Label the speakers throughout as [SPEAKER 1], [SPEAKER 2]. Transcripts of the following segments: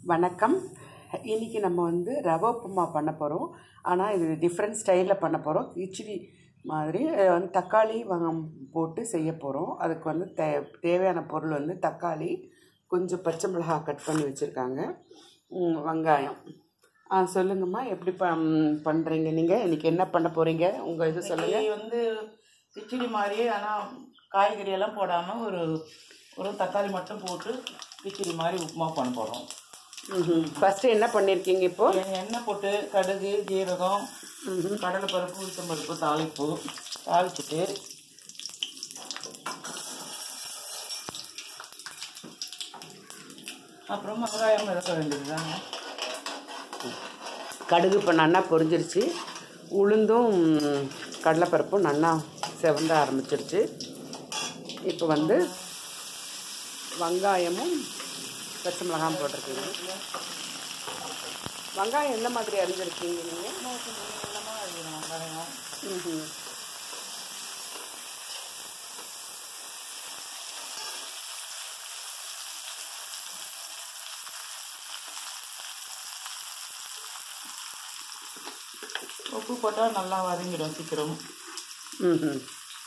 [SPEAKER 1] வணக்கம் இன்றைக்கி நம்ம வந்து ரவை உப்புமா பண்ண போகிறோம் ஆனால் இது டிஃப்ரெண்ட் ஸ்டைலில் பண்ண போகிறோம் கிச்சடி மாதிரி அஹ் வந்து தக்காளி வங்கம் போட்டு செய்ய போகிறோம் அதுக்கு வந்து தே தேவையான பொருள் வந்து தக்காளி கொஞ்சம் பச்சை மிளகாய் கட் பண்ணி வச்சுருக்காங்க ம், வெங்காயம் ஆ சொல்லுங்கம்மா எப்படி ப பண்ணுறீங்க நீங்கள் இன்றைக்கி என்ன பண்ண போகிறீங்க உங்கள் இது சொல்லுங்கள்
[SPEAKER 2] இன்னைக்கு வந்து கிச்சடி மாதிரி ஆனால் காய்கறி எல்லாம் போடாமல் ஒரு ஒரு தக்காளி மட்டும் போட்டு கிச்சடி மாதிரி உப்புமா பண்ண போகிறோம்
[SPEAKER 1] ஃபஸ்ட்டு என்ன பண்ணியிருக்கீங்க இப்போது
[SPEAKER 2] எண்ணெய் போட்டு கடுகு ஜீரகம் கடலை பருப்பு உளுத்தம் பருப்பு தாளிப்பு தாளிச்சிட்டு அப்புறம் வெங்காயம் இறக்க வேண்டியதுதாங்க
[SPEAKER 1] கடுகு இப்போ நன்னா பொரிஞ்சிருச்சு உளுந்தும் கடலைப்பருப்பும் நன்னா செவந்த ஆரம்பிச்சிருச்சு இப்போ வந்து வெங்காயமும் பச்சை மிளகாயும் போட்டிருக்கீங்க வெங்காயம் எந்த மாதிரி அரிஞ்சிருக்கீங்க நீங்கள்
[SPEAKER 2] நீளமாக அரியணும் வெங்காயம்
[SPEAKER 1] ம்ஹும்.
[SPEAKER 2] உப்பு போட்டால் நல்லா வதங்கிடும் சீக்கிரம்
[SPEAKER 1] ம்ஹும்.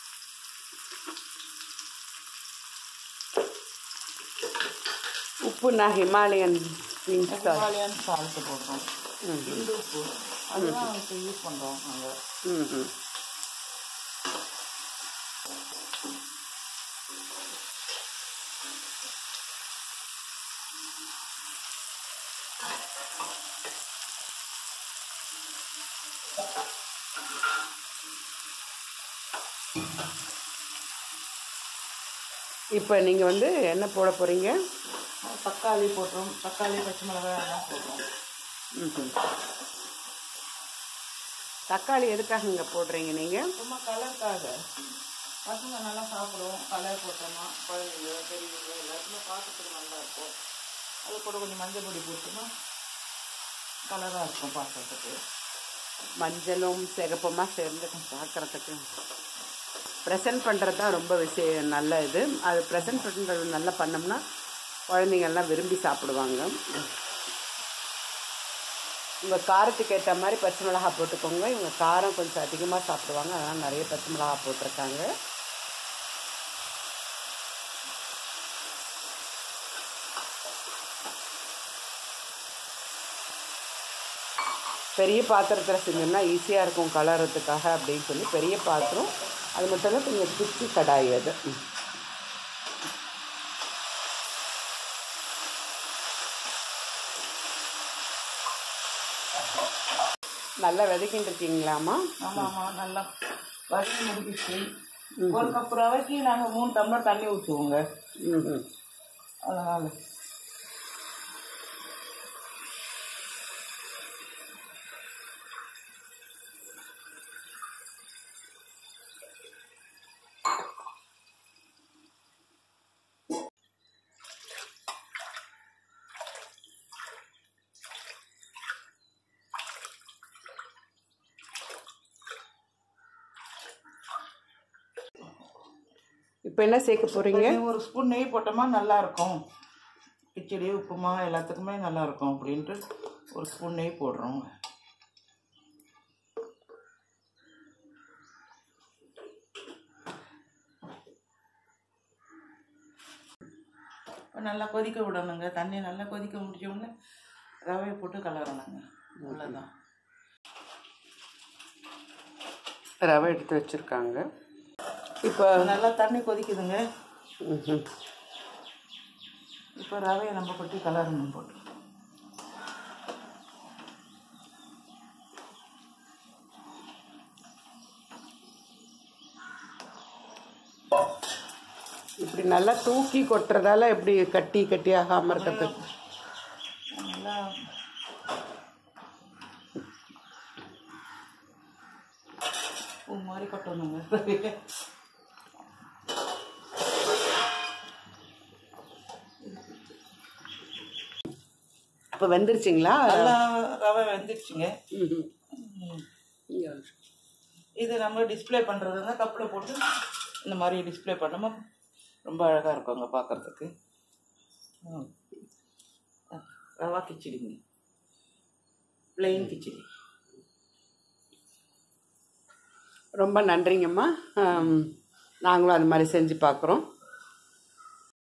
[SPEAKER 1] உப்பு நான் Himalayan pink salt
[SPEAKER 2] Himalayan salt போடுறோம் இந்து உப்பு அதுதான் இப்போ யூஸ் பண்ணுறோம் நாங்கள்
[SPEAKER 1] ம்ஹும். இப்போ நீங்கள் வந்து என்ன போட போகிறீங்க
[SPEAKER 2] தக்காளி போடுறோம் தக்காளி பச்சை மிளகாய் எல்லாம் போடுறோம்
[SPEAKER 1] ம்ஹும். தக்காளி எதுக்காக இங்கே போடுறீங்க நீங்கள்
[SPEAKER 2] சும்மா கலருக்காக பசங்க நல்லா சாப்பிடுவோம் கலர் போட்டோமா குழந்தைங்க பெரியவங்க எல்லாருக்குமே பார்க்கறதுக்கு நல்லா இருக்கும் அது கூட கொஞ்சம் மஞ்சள் பொடி போட்டோமா கலராக இருக்கும் பார்க்கறதுக்கு
[SPEAKER 1] மஞ்சளும் சிகப்புமா சேர்ந்து பார்க்குறதுக்கு ப்ரெசன்ட் பண்ணுறது தான் ரொம்ப விஷயம் நல்ல இது அது ப்ரெசன்ட் பண்ணுறது நல்லா பண்ணோம்னா குழந்தைங்கள்லாம் விரும்பி சாப்பிடுவாங்க உங்கள் காரத்துக்கு ஏற்ற மாதிரி பச்சை மிளகாய் போட்டுக்கோங்க இவங்க காரம் கொஞ்சம் அதிகமாக சாப்பிடுவாங்க அதனால் நிறைய பச்சை மிளகாய் போட்டிருக்காங்க பெரிய பாத்திரத்தில் செஞ்சோம்னா ஈஸியாக இருக்கும் கலர்றதுக்காக அப்படின்னு சொல்லி பெரிய பாத்திரம் அது மட்டும் இல்லை கொஞ்சம் குச்சி கடாய் அது ம். நல்லா விதைக்கிட்டு இருக்கீங்களாம்மா
[SPEAKER 2] ஆமாம் ஆமாம் நல்லா வதங்கி முடிக்கிச்சு ஒரு கப் ரவைக்கு நாங்கள் மூணு டம்ளர் தண்ணி ஊற்றுவோங்க
[SPEAKER 1] ம்
[SPEAKER 2] அதனால்
[SPEAKER 1] இப்போ என்ன சேர்க்க போகிறீங்க
[SPEAKER 2] ஒரு ஸ்பூன் நெய் போட்டோமா நல்லா இருக்கும் கிச்சடி உப்புமா எல்லாத்துக்குமே நல்லா இருக்கும் அப்படின்ட்டு ஒரு ஸ்பூன் நெய் போடுறோம் இப்ப நல்லா கொதிக்க விடணுங்க தண்ணி நல்லா கொதிக்க முடிச்ச உடனே ரவையை போட்டு கலரணுங்க அவ்வளோதான்
[SPEAKER 1] ரவை எடுத்து வச்சுருக்காங்க இப்போ
[SPEAKER 2] நல்லா தண்ணி கொதிக்குதுங்க
[SPEAKER 1] ம்ஹும்.
[SPEAKER 2] இப்போ ரவையை நம்ம கொட்டி கலரணும் போட்டு
[SPEAKER 1] இப்படி நல்லா தூக்கி கொட்டுறதால எப்படி கட்டி கட்டி ஆகாமல் இருக்கிறதுக்கு
[SPEAKER 2] நல்லா பூ மாதிரி கொட்டணுங்க
[SPEAKER 1] இப்போ வெந்துருச்சிங்களா
[SPEAKER 2] நல்லா ரவை வெந்துடுச்சுங்க
[SPEAKER 1] ம்ஹும்.
[SPEAKER 2] ம்.
[SPEAKER 1] இங்க ஒரு நிமிஷம்.
[SPEAKER 2] இது நம்ம டிஸ்ப்ளே பண்ணுறதுங்க கப்பில் போட்டு இந்த மாதிரி டிஸ்ப்ளே பண்ணோமா ரொம்ப அழகாக இருக்குங்க பார்க்குறதுக்கு ரவா கிச்சடிங்க plain கிச்சடி
[SPEAKER 1] ரொம்ப நன்றிங்கம்மா ஆம், நாங்களும் அது மாதிரி செஞ்சு பார்க்குறோம்